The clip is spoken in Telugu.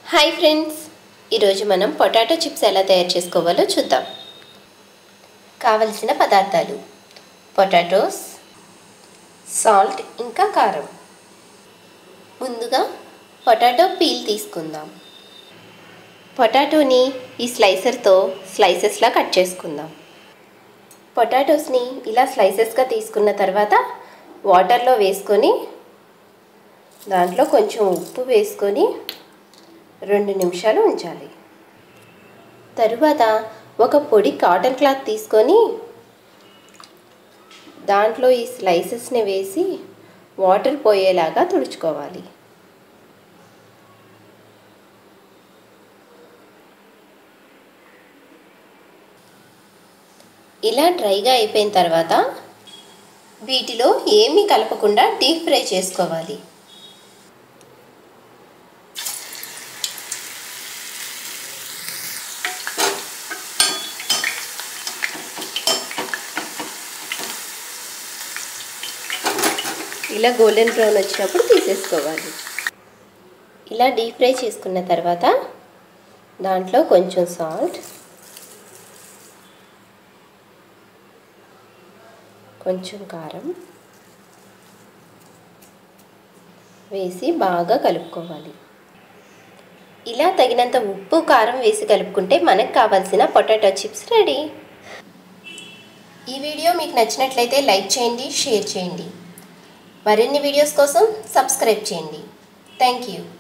హాయ్ ఫ్రెండ్స్ ఈరోజు మనం పొటాటో చిప్స్ ఎలా తయారు చేసుకోవాలో చూద్దాం కావలసిన పదార్థాలు పొటాటోస్ సాల్ట్ ఇంకా కారం ముందుగా పొటాటో పీల్ తీసుకుందాం పొటాటోని ఈ స్లైసర్తో స్లైసెస్లా కట్ చేసుకుందాం పొటాటోస్ని ఇలా స్లైసెస్గా తీసుకున్న తర్వాత వాటర్లో వేసుకొని దాంట్లో కొంచెం ఉప్పు వేసుకొని రెండు నిమిషాలు ఉంచాలి తరువాత ఒక పొడి కాటన్ క్లాత్ తీసుకొని దాంట్లో ఈ స్లైసెస్ని వేసి వాటర్ పోయేలాగా తుడుచుకోవాలి ఇలా డ్రైగా అయిపోయిన తర్వాత వీటిలో ఏమీ కలపకుండా డీప్ ఫ్రై చేసుకోవాలి ఇలా గోల్డెన్ బ్రౌన్ వచ్చినప్పుడు తీసేసుకోవాలి ఇలా డీప్ ఫ్రై చేసుకున్న తర్వాత దాంట్లో కొంచెం సాల్ట్ కొంచెం కారం వేసి బాగా కలుపుకోవాలి ఇలా తగినంత ఉప్పు కారం వేసి కలుపుకుంటే మనకు కావాల్సిన పొటాటో చిప్స్ రెడీ ఈ వీడియో మీకు నచ్చినట్లయితే లైక్ చేయండి షేర్ చేయండి మరిన్ని వీడియోస్ కోసం సబ్స్క్రైబ్ చేయండి థ్యాంక్ యూ